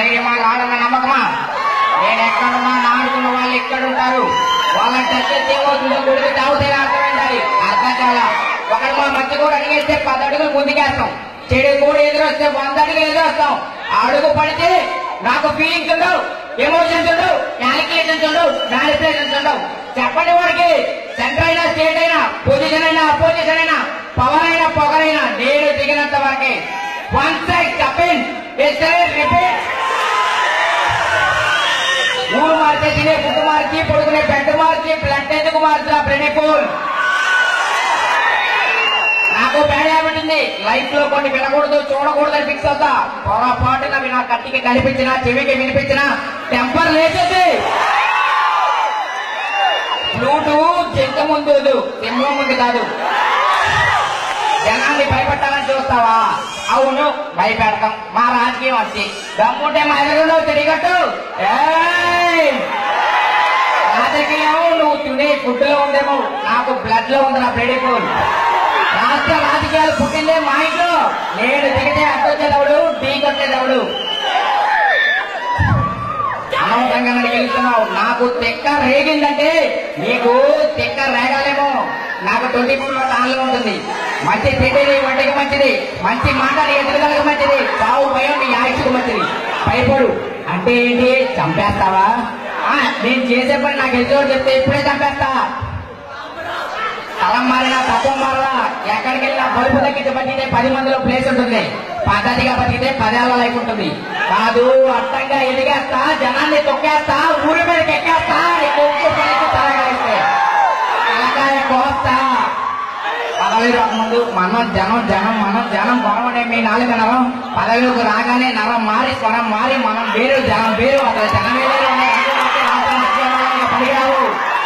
ధైర్యమా ఆడన్న నమ్మకమా నేను ఎక్కడున్నా నా ఆడుకున్న వాళ్ళు ఎక్కడ ఉంటారు వాళ్ళని టచ్ చేస్తే ఏమవుతుందో గుడికి తాగుతాయి అర్థమైంది అర్థం కాలా ఒకడు మా మధ్య కూడా అడిగేస్తే పది అడుగులు ముందుకేస్తాం చెడు కూడా ఎదురొస్తే వంద అడుగులు ఎదురొస్తాం అడుగు పడితే నాకు ఫీలింగ్స్ ఉండవు ఎమోషన్స్ ఉండవు క్యాలిక్యులేషన్స్ ఉండవు మ్యానిపులేషన్స్ ఉండవు చెప్పండి వాడికి సెంటర్ అయినా స్టేట్ అయినా పొజిషన్ అయినా అపోజిషన్ అయినా పవర్ అయినా పొగరైనా నేను దిగినంత వరకే వన్ సైడ్ కపిన్ రిపీట్ ఊరు మార్చే తినే ఫుడ్ మార్చి పడుకునే బెడ్ మార్చి బ్లడ్ ఎందుకు మార్చురా ప్రణిపూల్ నాకు బ్యాడ్ హ్యాబిట్ ఉంది లైఫ్ లో కొన్ని వినకూడదు చూడకూడదు అని ఫిక్స్ అవుతా పొరపాటున అవి నా కట్టికి కనిపించినా చెవికి వినిపించినా టెంపర్ లేచేది ఫ్లూటు చెంత ముందు వద్దు, సింహం ముందు కాదు జనాన్ని భయపెట్టాలని చూస్తావా అవును భయపెడతాం మా రాజకీయం వచ్చి దమ్ముంటే మా ఎదురులో తిరిగట్టు ఏయ్! రాజకీయం నువ్వు తినే ఫుడ్ లో ఉందేమో నాకు బ్లడ్ లో ఉంది నా ప్రెడిపూల్ రాష్ట్ర రాజకీయాలు పుట్టిందే మా ఇంట్లో నేను దిగితే అడ్డొచ్చేదవుడు ఢీకొచ్చేదవుడు అనవసరంగా నన్ను గెలుస్తున్నావు నాకు తెక్క రేగిందంటే నీకు తెక్క రేగాలేమో నాకు ట్వంటీ ఫోర్ లో ఉంటుంది మంచి తిండి నీ వంటికి మంచిది మంచి మాట నీ ఎదుగుదలకు మంచిది చావు భయం నీ ఆయుష్కు మంచిది భయపడు అంటే ఏంటి చంపేస్తావా ఆ, నేను చేసే పని నాకు ఎదురు చెప్తే ఇప్పుడే చంపేస్తా స్థలం మారినా తత్వం మారలా ఎక్కడికి వెళ్ళినా బలుపు తగ్గించి బతికితే పది మందిలో ప్లేస్ ఉంటుంది పద్ధతిగా బతికితే పదేళ్ల లైఫ్ ఉంటుంది కాదు అర్థంగా ఎదిగేస్తా జనాన్ని తొక్కేస్తా ఊరి మీదకి ఎక్కేస్తా నీకు ఉప్పు పనికి తలగాయిస్తే తలకాయ కోస్తా పదవి రాకముందు మనం జనం జనం మనం జనం గొడవనే మీ నాలుగు నరం పదవిలోకి రాగానే నరం మారి స్వరం మారి మనం వేరు జనం వేరు అసలు జనమే వేరు అనే రంగులోకి రాసిన ఉద్యమాలకు పనికిరావు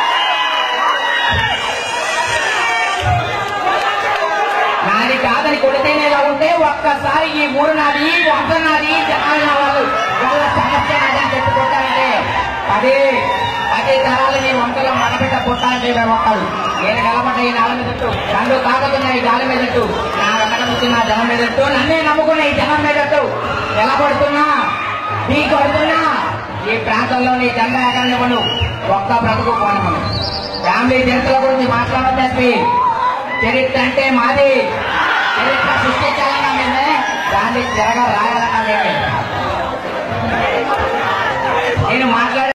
నాది కాదని కొడితేనే ఇలా ఉంటే ఒక్కసారి ఈ ఊరు నాది వంశం నాది జనాలు నా వాళ్ళు వాళ్ళ సమస్య నాదని చెప్పుకుంటారంటే అదే అదే తరాలు నీ వంటలో మనబిడ్డ పుట్టాలంటే మేము ఒక్కరు నేను నిలబడ్డ ఈ నాల మీదట్టు నన్ను తాగుతున్న ఈ గాలి మీదట్టు నా వెనకనుతున్న జనం మీదట్టు నన్నే నమ్ముకున్న ఈ జనం మీదట్టు నిలబడుతున్నా నీ కొడుతున్నా ఈ ప్రాంతంలో నీ జెండా ఎగరనివ్వను ఒక్క బ్రతుకు పోనివ్వను ఫ్యామిలీ చరిత్ర గురించి మాట్లాడద్దు చరిత్ర అంటే మాది చరిత్ర సృష్టించాలన్నా మేమే దాన్ని తిరగ రాయాలన్నా మేమే నేను మాట్లాడే